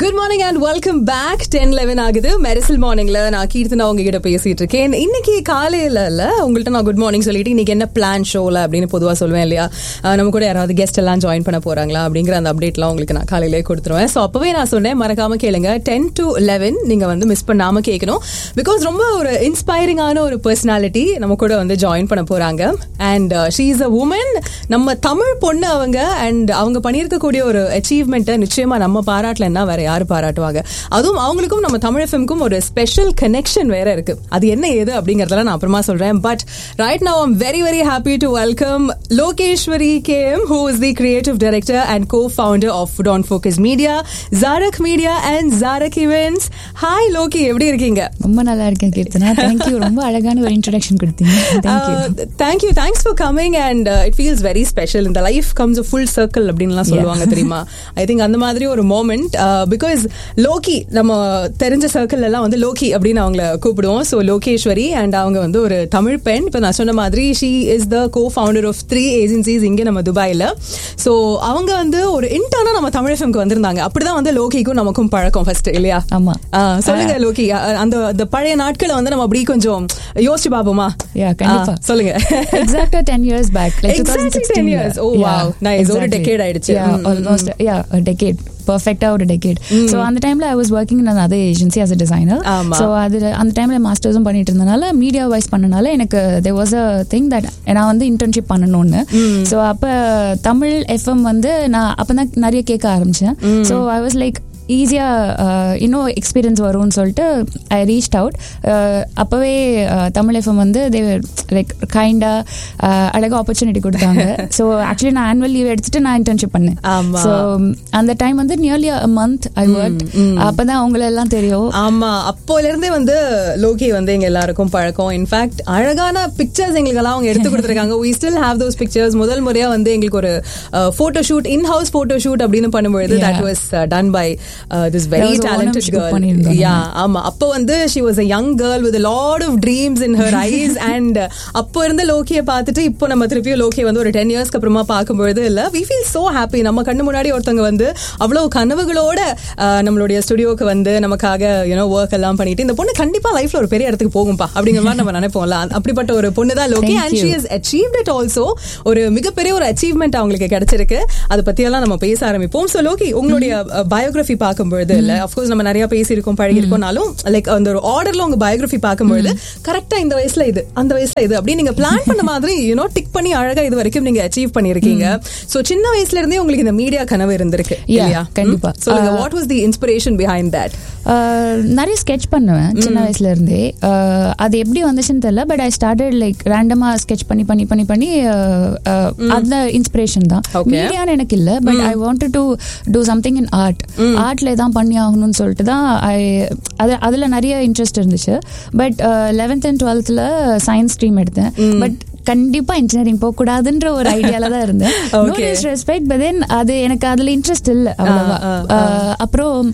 Good morning and welcome back ten eleven ஆகுது மெரிசல் மார்னிங்ல நான் கீர்த்தனா உங்ககிட்ட பேசிட்டு இருக்கேன் இன்னைக்கு காலையில இல்ல உங்கள்ட்ட நான் குட் மார்னிங் சொல்லிட்டு இன்னைக்கு என்ன பிளான் ஷோல அப்படின்னு பொதுவா சொல்லுவேன் இல்லையா அஹ் நம்ம கூட யாராவது கெஸ்ட் எல்லாம் ஜாயின் பண்ண போறாங்களா அப்படிங்கிற அந்த அப்டேட்லாம் உங்களுக்கு நான் காலையிலே கொடுத்துருவேன் ஸோ அப்பவே நான் சொன்னேன் மறக்காம கேளுங்க டென் டு லெவன் நீங்க வந்து மிஸ் பண்ணாம கேட்கணும் பிகாஸ் ரொம்ப ஒரு இன்ஸ்பைரிங்கான ஒரு பர்சனாலிட்டி நம்ம கூட வந்து ஜாயின் பண்ண போறாங்க and she is a woman நம்ம தமிழ் பொண்ணு அவங்க அண்ட் அவங்க பண்ணியிருக்கக்கூடிய ஒரு அச்சீவ்மெண்ட்டை நிச்சயமா நம்ம பாராட்டலன்னா வேற யாரு பாராட்டுவாங்க அதுவும் அவங்களுக்கும் நம்ம தமிழ் எஃப்எம்க்கும் ஒரு ஸ்பெஷல் கனெக்ஷன் வேற இருக்கு அது என்ன ஏது அப்படிங்கறதெல்லாம் நான் அப்புறமா சொல்றேன் but right now I'm very very happy to welcome Lokeshwari K M who is the creative director and co founder of food on focus media Jarak media and Jarak events hi Loki எப்படி இருக்கீங்க ரொம்ப நல்லா இருக்கேன் கீர்த்தனா தேங்க்யூ ரொம்ப அழகான ஒரு இன்ட்ரடக்ஷன் கொடுத்தீங்க thank you thank you thanks for coming and it feels very special இந்த லைஃப் கம்ஸ் ஃபுல் சர்க்கிள் அப்படின்லாம் சொல்லுவாங்க தெரியுமா ஐ திங்க் அந்த மாதிரி ஒரு மோமெண்ட் பிகாஸ் லோகி நம்ம தெரிஞ்ச சர்க்கிள் எல்லாம் வந்து லோகி அப்படின்னு அவங்கள கூப்பிடுவோம் ஸோ லோகேஸ்வரி அண்ட் அவங்க வந்து ஒரு தமிழ் பெண் இப்போ நான் சொன்ன மாதிரி she is the co founder of three agencies இங்கே நம்ம துபாயில் ஸோ அவங்க வந்து ஒரு இன்டர்னா நம்ம தமிழ் எஃப்எம்க்கு வந்திருந்தாங்க அப்படிதான் வந்து லோகிக்கும் நமக்கும் பழக்கம் ஃபர்ஸ்ட் இல்லையா ஆமா ஆ, சொல்லுங்க லோகி அ, அந்த அந்த பழைய நாட்களை வந்து நம்ம அப்படி கொஞ்சம் யோசிச்சு பாப்போமா Yeah, கண்டிப்பா. ஆ, சொல்லுங்க எக்ஸாக்ட்டா ten years back like Exactly 10 years. Oh, wow. Nice. ஒரு decade ஆயிடுச்சு. Mm, mm, almost yeah decade பர்ஃபெக்டா ஒரு டெக்கேட் ஸோ அந்த டைம்ல I was working in other agency as a designer ஆமா. ஸோ அது அந்த டைம்ல மாஸ்டர்ஸும் பண்ணிட்டு இருந்தனால மீடியா வைஸ் பண்ணனால எனக்கு they was a thing that நான் வந்து இன்டர்ன்ஷிப் பண்ணணும்னு ஸோ அப்போ தமிழ் எஃப்எம் வந்து நான் அப்போ தான் நிறைய கேட்க ஆரம்பிச்சேன் ஸோ ஐ வாஸ் லைக் ஈஸியாக இன்னும் எக்ஸ்பீரியன்ஸ் வரும்னு சொல்லிட்டு ஐ ரீச் அவுட் அப்போவே தமிழ் எஃப்எம் வந்து தே லைக் கைண்டாக அழகாக ஆப்பர்ச்சுனிட்டி கொடுத்தாங்க ஸோ ஆக்சுவலி நான் ஆனுவல் லீவ் எடுத்துட்டு நான் இன்டர்ன்ஷிப் பண்ணேன் ஆமா. ஸோ அந்த டைம் வந்து nearly a month I work அப்போ தான் அவங்களெல்லாம் தெரியும் ஆமா அப்போல இருந்தே வந்து லோகி வந்து எங்க எல்லாருக்கும் பழக்கம் இன்ஃபேக்ட் அழகான பிக்சர்ஸ் எங்களுக்கு எல்லாம் அவங்க எடுத்து கொடுத்துருக்காங்க we still have those pictures முதல் முறையா வந்து எங்களுக்கு ஒரு photo shoot in house photo shoot அப்படின்னு பண்ணும்பொழுது Yeah. that was uh, done by uh, this very That was a talented Onam shoot girl பண்ணியிருந்தோம் yeah ஆமா அப்போ வந்து she was a young girl with a lot of dreams in her eyes and அப்போ இருந்த லோகியை பார்த்துட்டு இப்போ நம்ம திருப்பியும் லோகி வந்து ஒரு டென் இயர்ஸ்க்கு அப்புறமா பார்க்கும்பொழுது இல்ல we feel so happy நம்ம கண்ணு முன்னாடி ஒருத்தவங்க வந்து அவ்வளவு கனவுகளோட uh, நம்மளுடைய ஸ்டுடியோக்கு வந்து நமக்காக யூனோ ஒர்க் எல்லாம் பண்ணிட்டு இந்த பொண்ணு கண்டிப்பா லைஃப்ல ஒரு பெரிய இடத்துக்கு போகும்பா அப்படிங்கிற மாதிரி நம்ம நினைப்போம்ல அந்த- அப்படிப்பட்ட ஒரு பொண்ணு தான் Loki Thank and she you. Is achieved it also ஒரு மிகப்பெரிய ஒரு அச்சீவ்மெண்ட் அவங்களுக்கு கிடைச்சிருக்கு அதை பத்தியெல்லாம் நம்ம பேச ஆரம்பிப்போம் சோ லோகி உங்களுடைய பயோகிராஃபி பார்க்கும்பொழுது இல்ல அஃப்கோர்ஸ் நம்ம நிறைய பேசியிருக்கோம் பழகிருக்கோம்னாலும் லைக் அந்த ஒரு ஆர்டர்ல உங்க பயோகிராஃபி பார்க்கும்பொழுது கரெக்டா இந்த வயசுல இது அந்த வயசுல இது அப்படி நீங்க பிளான் பண்ண மாதிரி யூனோ டிக் பண்ணி அழகா இது வரைக்கும் நீங்க அச்சீவ் பண்ணிருக்கீங்க சோ சின்ன வயசுல இருந்தே உங்களுக்கு இந்த மீடியா கனவு இருந்திருக்கு Yeah, இல்லையா கண்டிப்பா. ம்? சொல்லுங்க what was the inspiration behind that ah நிறைய ஸ்கெட்ச் பண்ணுவேன் சின்ன வயசுல இருந்தே ஆஹ் அது எப்படி வந்துச்சுன்னு தெரியல பட் ஐ ஸ்டார்டட் லைக் ரேண்டமா ஸ்கெட்ச் பண்ணி பண்ணி பண்ணி பண்ணி ஆஹ் ஆஹ் அந்த இன்ஸ்பிரேஷன் தான் Okay. மீடியான்னு எனக்கு இல்ல but I wanted to do something in art ஆர்ட்ல தான் பண்ணி ஆகணும்னு சொல்லிட்டு தான் ஐ அது அதுல நிறைய இன்ட்ரெஸ்ட் இருந்துச்சு பட் லெவன்த் அண்ட் டுவெல்த்ல சயின்ஸ் ஸ்ட்ரீம் எடுத்தேன் பட் கண்டிப்பா இன்ஜினியரிங் போக கூடாதுன்ற ஒரு ஐடியால தான் இருந்தேன் Okay. ரெஸ்பெக்ட் பட் தென் அது எனக்கு அதுல இன்ட்ரெஸ்ட் இல்ல அவ்வளவா ஆ, ஆஹ் அப்புறம்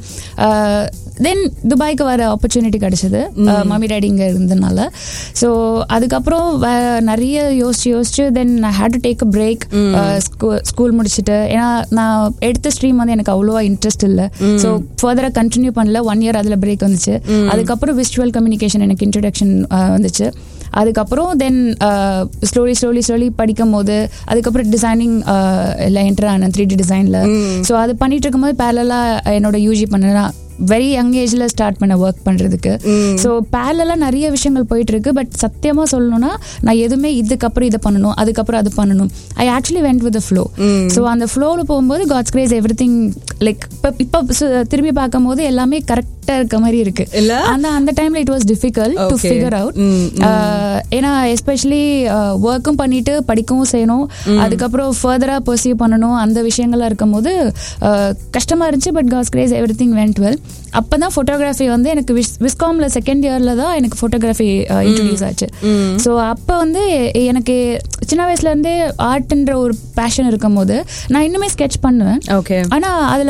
தென் துபாய்க்கு வர ஆப்பர்ச்சுனிட்டி கிடைச்சது மம்மி டேடி இங்கே இருந்தனால ஸோ அதுக்கப்புறம் வே- நிறைய யோசிச்சு யோசிச்சு then I had to take a break school முடிச்சுட்டு ஏன்னா நான் எடுத்த ஸ்ட்ரீம் வந்து எனக்கு அவ்வளோவா இன்ட்ரெஸ்ட் இல்லை ஸோ ஃபர்தராக கண்டினியூ பண்ணல ஒன் இயர் அதில் பிரேக் வந்துச்சு அதுக்கப்புறம் விஷுவல் கம்யூனிகேஷன் எனக்கு இன்ட்ரடக்ஷன் வந்துச்சு அதுக்கப்புறம் தென் ஸ்லோலி ஸ்லோலி ஸ்லோலி படிக்கும் போது அதுக்கப்புறம் டிசைனிங் இல்லை என்டர் ஆனேன் த்ரீ டி டிசைனில் ஸோ அது பண்ணிட்டு இருக்கும்போது பேரலாக என்னோட யூஜி பண்ணேன் வெரி யங் ஏஜ்ல ஸ்டார்ட் பண்ண ஒர்க் பண்றதுக்கு ஸோ பேரலா நிறைய விஷயங்கள் போயிட்டு இருக்கு பட் சத்தியமா சொல்லணும்னா நான் எதுவுமே இதுக்கப்புறம் இதை பண்ணணும் அதுக்கப்புறம் அது பண்ணணும் I actually went with flow so அந்த ஃப்ளோவில் போகும்போது God's grace everything like இப்போ இப்போ திரும்பி பார்க்கும் போது எல்லாமே கரெக்டாக இருக்க மாதிரி இருக்கு இல்ல? அந்த அந்த டைம்ல it was difficult to Okay. Figure out ம், ஏன்னா எஸ்பெஷலி ஒர்க்கும் பண்ணிட்டு படிக்கவும் செய்யணும் அதுக்கப்புறம் ஃபர்தரா பர்சீவ் பண்ணணும் அந்த விஷயங்கள்லாம் இருக்கும்போது அஹ், கஷ்டமா இருந்துச்சு but God's grace everything went well அப்பதான் ஃபோட்டோகிராஃபி வந்து எனக்கு விஸ் விஸ்காம்ல செகண்ட் இயர்ல தான் எனக்கு ஃபோட்டோகிராஃபி இன்ட்ரடியூஸ் ஆச்சு ஸோ அப்போ வந்து எ- எனக்கு சின்ன வயசுல இருந்தே ஆர்ட்ன்ற ஒரு பேஷன் இருக்கும் போது நான் இன்னுமே ஸ்கெட்ச் பண்ணுவேன் ஓகே ஆனா அதுல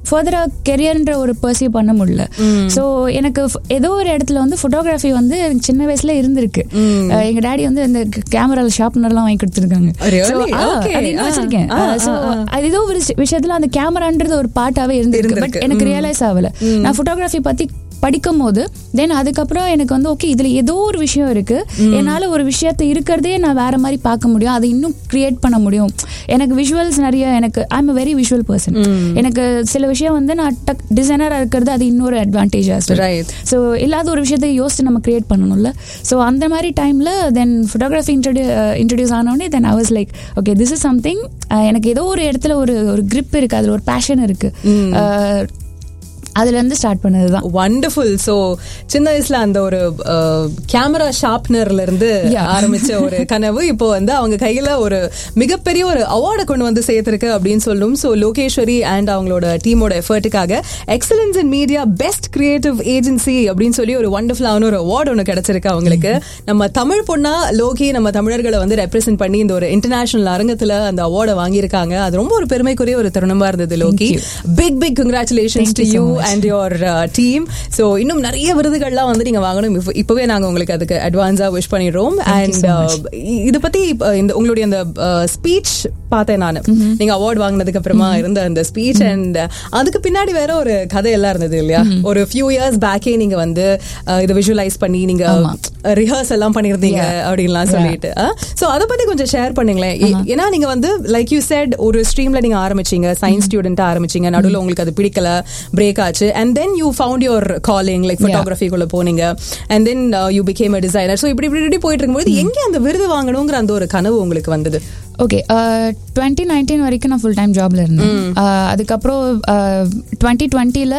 ஃபர்தரா கெரியர்ன்ற ஒரு பர்சீவ் பண்ண முடியல ஸோ எனக்கு f- ஏதோ ஒரு இடத்துல வந்து ஃபோட்டோகிராஃபி வந்து எனக்கு சின்ன வயசுல இருந்திருக்கு அஹ் எங்க டாடி வந்து இந்த கேமரால ஷார்ப்னர்லாம் வாங்கி கொடுத்துருக்காங்க Really? So, ஆ, Okay. அது இன்னும் ஆ, வச்சிருக்கேன் ஆ, ஸோ ஆ, ஆ. அது ஏதோ ஒரு விஷ- விஷயத்துல அந்த கேமரான்றது ஒரு பார்ட்டாவே இருந்திருக்கு பட் இருந்திருக்கு. எனக்கு ம். ரியலைஸ் ஆகல நான் ஃபோட்டோகிராஃபி பத்தி படிக்கும் போது தென் அதுக்கப்புறம் எனக்கு வந்து ஓகே இதுல ஏதோ ஒரு விஷயம் இருக்கு என்னால ஒரு விஷயத்தை இருக்கிறதே நான் வேற மாதிரி பார்க்க முடியும் அதை இன்னும் கிரியேட் பண்ண முடியும் எனக்கு விஷுவல்ஸ் நிறைய எனக்கு I am very visual person எனக்கு சில விஷயம் வந்து நான் டக் டிசைனரா இருக்கிறது அது இன்னொரு அட்வான்டேஜ் Right. ஸோ இல்லாத ஒரு விஷயத்தை யோசிச்சு நம்ம கிரியேட் பண்ணணும்ல ஸோ அந்த மாதிரி டைமில் தென் ஃபோட்டோகிராஃபி இன்ட்ரடியூ இன்ட்ரடியூஸ் ஆனோடனே then I was like okay this is something எனக்கு ஏதோ ஒரு இடத்துல ஒரு ஒரு grip இருக்கு அதில் ஒரு பேஷன் இருக்கு அஹ், அதுல இருந்து ஸ்டார்ட் பண்ணது தான் வண்டர்ஃபுல் சோ சின்ன வயசுல அந்த ஒரு கேமரா ஷார்ப்னர்ல இருந்து Yeah. ஆரம்பிச்ச ஒரு கனவு இப்போ வந்து அவங்க கையில ஒரு மிகப்பெரிய ஒரு அவார்டை கொண்டு வந்து சேர்த்திருக்கு அப்படின்னு சொல்லும் சோ லோகேஸ்வரி அண்ட் அவங்களோட டீமோட எஃபர்ட்டுக்காக excellence in media best creative agency அப்படின்னு சொல்லி ஒரு வண்டர்ஃபுல்லான ஒரு அவார்டு ஒன்று கிடைச்சிருக்கு அவங்களுக்கு நம்ம தமிழ் பொண்ணா லோகி நம்ம தமிழர்களை வந்து ரெப்ரசென்ட் பண்ணி இந்த ஒரு இன்டர்நேஷனல் அரங்கத்துல அந்த அவார்டை வாங்கியிருக்காங்க அது ரொம்ப ஒரு பெருமைக்குரிய ஒரு தருணமா இருந்தது Loki big big congratulations Thank to you so you much. And your team so இன்னும் நிறைய விருதுகள்லாம் வந்து நீங்க வாங்கணும் இப்ப- இப்பவே நாங்க உங்களுக்கு அதுக்கு அட்வான்ஸா விஷ் பண்ணிடுறோம் Thank you அண்ட் so இத பத்தி இப்ப இந்த உங்களுடைய அந்த ஸ்பீச் பார்த்தேன் நான் நீங்க அவார்ட் வாங்கினதுக்கு அப்புறமா இருந்த அந்த ஸ்பீச் அண்ட் அதுக்கு பின்னாடி வேற ஒரு கதை எல்லாம் இருந்தது இல்லையா ஒரு ஃபியூ இயர்ஸ் பேக்கே நீங்க வந்து uh, இதை விஷுவலைஸ் பண்ணி நீங்க ஆமா. ரிஹர்ஸ் எல்லாம் பண்ணிருந்தீங்க Yeah. அப்படின்லாம் Yeah. சொல்லிட்டு சோ அத பத்தி கொஞ்சம் ஷேர் பண்ணுங்களேன் ஏ- ஏன்னா நீங்க வந்து லைக் யூ செட் ஒரு ஸ்ட்ரீம்ல நீங்க ஆரம்பிச்சீங்க சயின்ஸ் ஸ்டூடெண்டா ஆரம்பிச்சீங்க நடுவுல உங்களுக்கு அது பிடிக்கல பிரேக் ஆச்சு and then you found your calling like ஃபோட்டோகிராஃபிக்குள்ள போனீங்க and then you become a designer so இப்படி இப்படி இப்படி போயிட்டு இருக்கும்போது எங்க அந்த விருது வாங்கணுங்கிற அந்த ஒரு கனவு உங்களுக்கு வந்தது ஓகே டுவெண்ட்டி நைன்டீன் வரைக்கும் நான் ஃபுல் டைம் ஜாப்ல இருந்தேன் அஹ், அதுக்கப்புறம் டுவெண்ட்டி டுவெண்ட்டியில்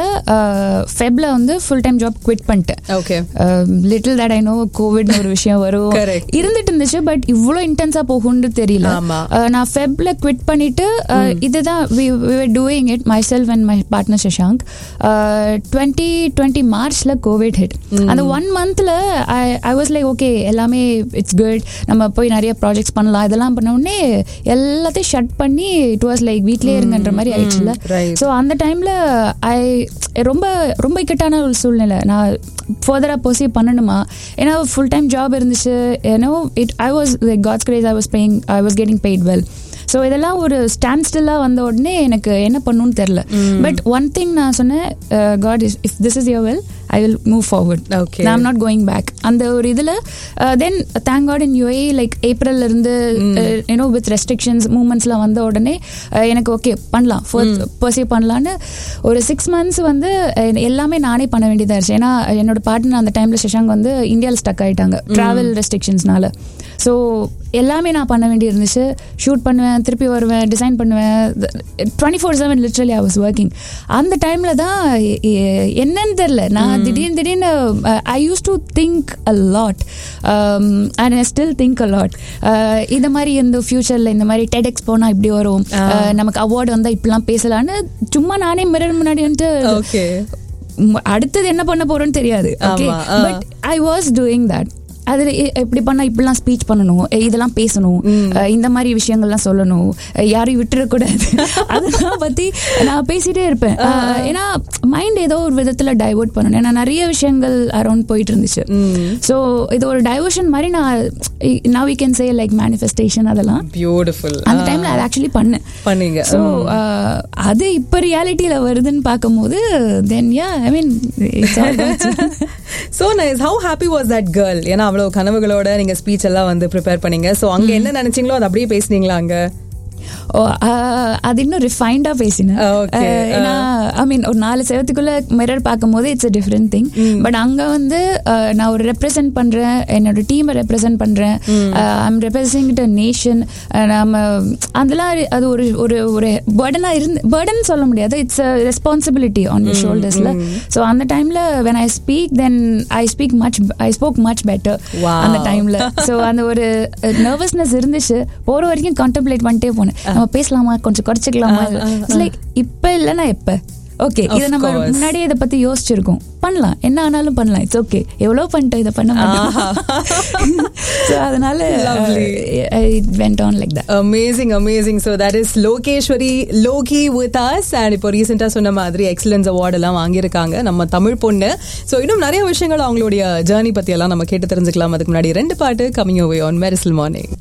ஃபெப்ல வந்து ஃபுல் டைம் ஜாப் குவிட் பண்ணிட்டேன் okay little that I know கோவிட்னு ஒரு விஷயம் வரும் Correct. இருந்துட்டு இருந்துச்சு பட் இவ்வளோ இன்டென்ஸா போகும்னு தெரியல ஆமா. அஹ், நான் ஃபெப்ல குவிட் பண்ணிட்டு அஹ், இதுதான் doing it myself and my partner Shashank twenty twenty மார்ச்ல கோவிட் ஹிட் அந்த ஒன் மந்த்ல I I was like okay எல்லாமே இட்ஸ் குட் நம்ம போய் நிறைய ப்ராஜெக்ட்ஸ் பண்ணலாம் இதெல்லாம் பண்ண உடனே எல்லாத்தையும் ஷட் பண்ணி இட் வாஸ் லைக் வீட்லயே இருங்கன்ற மாதிரி ஆயிடுச்சுல right. ஸோ அந்த டைம்ல ஐ ரொம்ப ரொம்ப இக்கட்டான ஒரு சூழ்நிலை நான் ஃபர்தராக பர்சீவ் பண்ணணுமா ஏன்னா ஃபுல் டைம் ஜாப் இருந்துச்சு ஏன்னோ it I was like God's grace I was paying I was getting paid well so இதெல்லாம் ஒரு ஸ்டாண்ட் ஸ்டில்லாக வந்த உடனே எனக்கு என்ன பண்ணணும்னு தெரில பட் ஒன் திங் நான் சொன்னேன் God is if this is your will I will move forward Okay. நான் நாட் கோயிங் பேக் அந்த ஒரு இதில் then thank God in UAE like ஏப்ரல்ல இருந்து யூனோ வித் ரெஸ்ட்ரிக்ஷன்ஸ் மூமெண்ட்ஸ்லாம் வந்த உடனே uh, எனக்கு ஓகே பண்ணலாம் ஃபர்ஸ்ட் பர்சீவ் பண்ணலான்னு ஒரு சிக்ஸ் மந்த்ஸ் வந்து uh, எல்லாமே நானே பண்ண வேண்டியதாக இருந்துச்சு ஏன்னா என்னோட பார்ட்னர் அந்த டைமில் சஷாங்க் வந்து இந்தியாவில் ஸ்டக் ஆயிட்டாங்க ட்ராவல் ரெஸ்ட்ரிக்ஷன்ஸ்னால ஸோ எல்லாமே நான் பண்ண வேண்டி இருந்துச்சு ஷூட் பண்ணுவேன் திருப்பி வருவேன் டிசைன் பண்ணுவேன் twenty four seven literally I was working அந்த டைமில் தான் எ- எ- என்னன்னு தெரில நான் திடீர்னு திடீர்னு I use to think a lot and I still think a lot இந்த மாதிரி இந்த ஃபியூச்சரில் இந்த மாதிரி டெடெக்ஸ் போனால் இப்படி வரும் Uh, நமக்கு அவார்டு வந்தால் இப்படிலாம் பேசலான்னு சும்மா நானே மிரர் முன்னாடி வந்துட்டு ஓகே ம், அடுத்தது என்ன பண்ண போறோம்னு தெரியாது ஓகே ஆமா, ஆ. But I was doing that அதில் எப்படி பண்ணா இப்படிலாம் ஸ்பீச் பண்ணணும் எ, இதெல்லாம் பேசணும் அ, இந்த மாதிரி விஷயங்கள்லாம் சொல்லணும் அ, யாரையும் விட்டுறக்கூடாது அதெல்லாம் பத்தி நான் பேசிட்டே இருப்பேன் அ, ஏன்னா மைண்ட் ஏதோ ஒரு விதத்துல டைவர்ட் பண்ணணும் ஏன்னா நிறைய விஷயங்கள் அரௌண்ட் போயிட்டு இருந்துச்சு ஸோ இது ஒரு டைவர்ஷன் மாதிரி நான் now we can say like manifestation அதெல்லாம் பியூட்டிஃபுல் அந்த டைம்ல அதை ஆக்சுவலி பண்ணேன் பண்ணீங்க ஸோ அது இப்போ ரியாலிட்டியில வருதுன்னு பார்க்கும்போது then yeah I mean so nice how happy was that girl ஏன்னா அவ்வளவு கனவுகளோட நீங்க ஸ்பீச் எல்லாம் வந்து ப்ரிப்பேர் பண்ணீங்க சோ அங்க என்ன நினைச்சீங்களோ அது அப்படியே பேசுனீங்களா அங்க ஓ ஆஹ், அது இன்னும் ரிஃபைண்டா பேசினேன் Okay. ஆஹ், ஏன்னா ஐ மீன் ஒரு நாலு செவத்துக்குள்ள மிரர் பார்க்கும்போது it's a different thing but அங்க வந்து ஆஹ், நான் ஒரு ரெப்ரசென்ட் பண்றேன் என்னோட டீமை ரெப்ரசென்ட் பண்றேன் ஐம் ரெப்ரசென்ட் அ நேஷன் நம்ம அதெல்லாம் அது ஒரு ஒரு ஒரு பேர்டனா இருந்து பேர்டன் சொல்ல முடியாது it's a responsibility on your ஷோல்டர்ஸ்ல ஸோ அந்த டைம்ல when I speak then I speak much I spoke much better Wow. அந்த டைம்ல ஸோ அந்த ஒரு நர்வஸ்னஸ் இருந்துச்சு போற வரைக்கும் கான்டெம்ப்ளேட் பண்ணிட்டே போனேன் நம்ம பேசலாமா கொஞ்சம் குறைச்சிக்கலாமா லைக் இப்ப இல்லைன்னா எப்ப ஓகே Of இதை நம்ம course. முன்னாடியே இதை பத்தி யோசிச்சிருக்கோம் பண்ணலாம் என்ன ஆனாலும் பண்ணலாம் இட்ஸ் ஓகே எவ்வளவு பண்ணிட்டோம் இதை பண்ண மாட்டோம் So, அதனால Lovely. It went on like that amazing amazing so that is Lokeshwari Loki with us and இப்போ ரீசெண்டாக சொன்ன மாதிரி எக்ஸலன்ஸ் அவார்ட் எல்லாம் வாங்கியிருக்காங்க நம்ம தமிழ் பொண்ணு ஸோ இன்னும் நிறைய விஷயங்கள் அவங்களுடைய ஜேர்னி பத்தி எல்லாம் நம்ம கேட்டு தெரிஞ்சுக்கலாம் அதுக்கு முன்னாடி ரெண்டு பாட்டு coming over on Merisal morning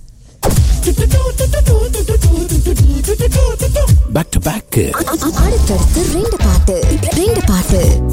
back to back அடுத்தடுத்து ரெண்டு பாட்டு ரெண்டு பாட்டு